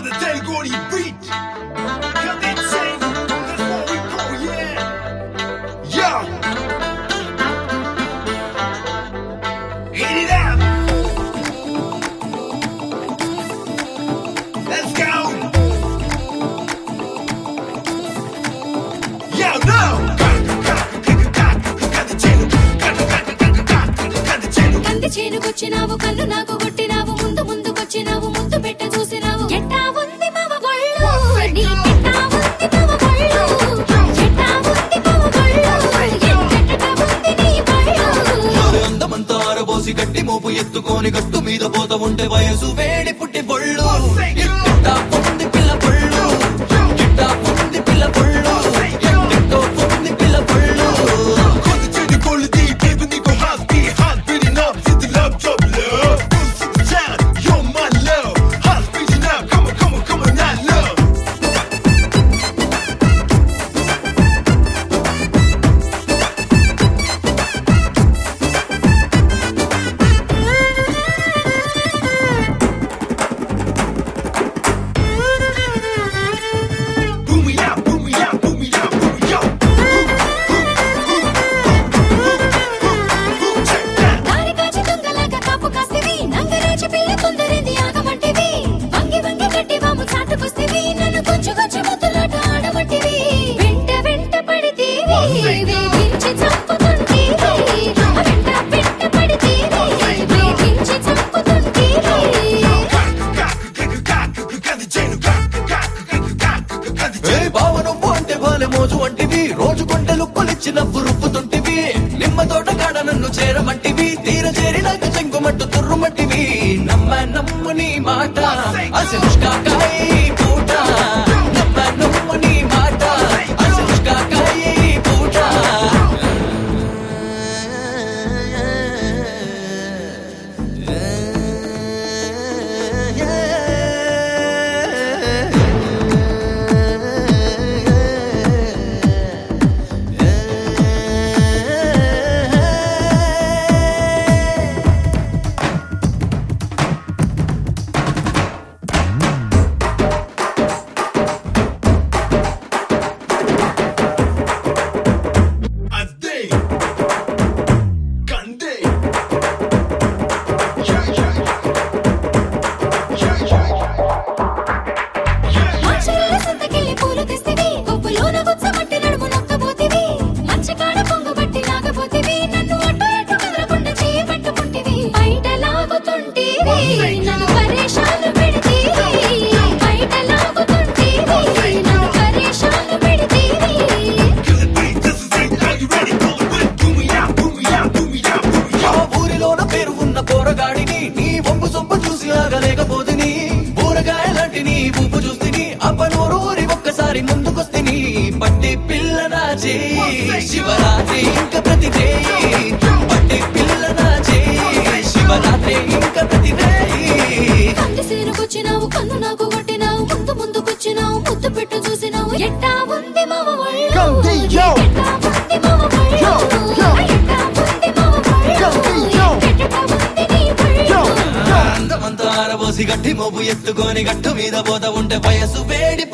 the Delgoni beat. Got that chain, that's what we go, yeah. Yeah. Hit it up. Let's go. Yeah, no. Got the chain, got the chain. కంది చేనుకొచ్చినావు కన్ను నాకు కొట్టినావు ముందు ముందుకొచ్చినావు ముద్దు పెట్ట చూసినావు ఎట్టా ఉంది మవ గొళ్ళు నీ ఎట్టా ఉంది మవ గొళ్ళు ఎట్టా ఉంది మవ గొళ్ళు ఎట్టట ఉంది నీ గొళ్ళు మరి అందమంతా ఆరబోసి గట్టి మోపు ఎత్తుకొని గట్టు మీద పోత ఉంటే వయసు వేడి పుట్టి పొళ్ళు ఎట్టా పొంది పిల్ల పొళ్ళు ఎట్టా పొంది పిల్ల పొళ్ళు ఎట్టో పొంది పిల్ల పొళ్ళు Cause it's in the quality, baby, nigga, hot beat, hot beating up, city love, job love. Good for the town, you're my love. Hot beating up, come on, come on, come on, not love. Boom me out, boom me out, boom me out, boom me out. Check that. దారి కాచి దొంగలాగా కాపు కాస్తివి నంగరాజు పిల్ల కొందరింది ఆగమంటివి వంగి వంగి గట్టి వాము చాటుకొస్తివి నన్ను కొంచెం కొంచెం ముద్దులాట ఆడమంటివి వెంట వెంట పడితీవి వేగించి చంపుతుంటీవి వెంట వెంట పడితీవి వేగించి చంపుతుంటీవి ఏ బావ నువ్వు అంటే బాలె మోజు వంటివి రోజు కొంటే లుక్కులిచ్చి నవ్వు రుప్పుతుంటివి నిమ్మ తోట కాడ నన్ను చేరమంటివి తీర చేరినాక చెంగుమట్టు తుర్రుమట్టివి నమ్మ నమ్ము నీ మాట అసలుష్కాకాయ పూట నమ్మ నమ్ము నీ మాట అసలుష్కాకాయ పూట మా చెల్లెల సంతకెళ్ళి పూలు తెస్తివి కొప్పులోన గుచ్చబట్టి నడుము నొక్కబోతివి మంచకాడ పొంగబట్టి నాగబోతివి నన్ను అటు ఇటు కదలకుండా చేయి పట్టుకుంటివి బయట లాగుతుంటివి నన్ను పరేషాలు పెడితీవి బయట లాగుతుంటివి నన్ను పరేషాలు పెడితీవి ఆ ఊరిలోన పేరు ఉన్న పోరగాడిని నీ వంపు సొంపు చూసి ఆగలేకపోతిని ఊరగాయ లాంటి నీ ఊపు చూస్తిని అప్పనూరు ఊరి ఒక్కసారి ముందుకొస్తిని పట్టి పిల్ల నా చేయి శివరాత్రి ఇంకా ప్రతి చేయి పట్టి పిల్ల నా చేయి శివరాత్రి ఇంకా ప్రతి రేయి కంది సేనుకొచ్చినావు కన్ను నాకు కొట్టినావు ముందు ముందుకొచ్చినావు ముద్దు పెట్టు చూసినావు ఎట్టా ఉంది మావ ఒళ్ళు కంది, yo. ఎట్టా ఉంది మావ ఒళ్ళు Yo, yo. ఎట్టా ఉంది మావ ఒళ్ళు కంది, yo. ఎట్టా ఉంది నీ ఒళ్ళు అందమంతా ఆరబోసి గట్టి మోపు ఎత్తుకొని గట్టు మీద పోత ఉంటే వయసు వేడి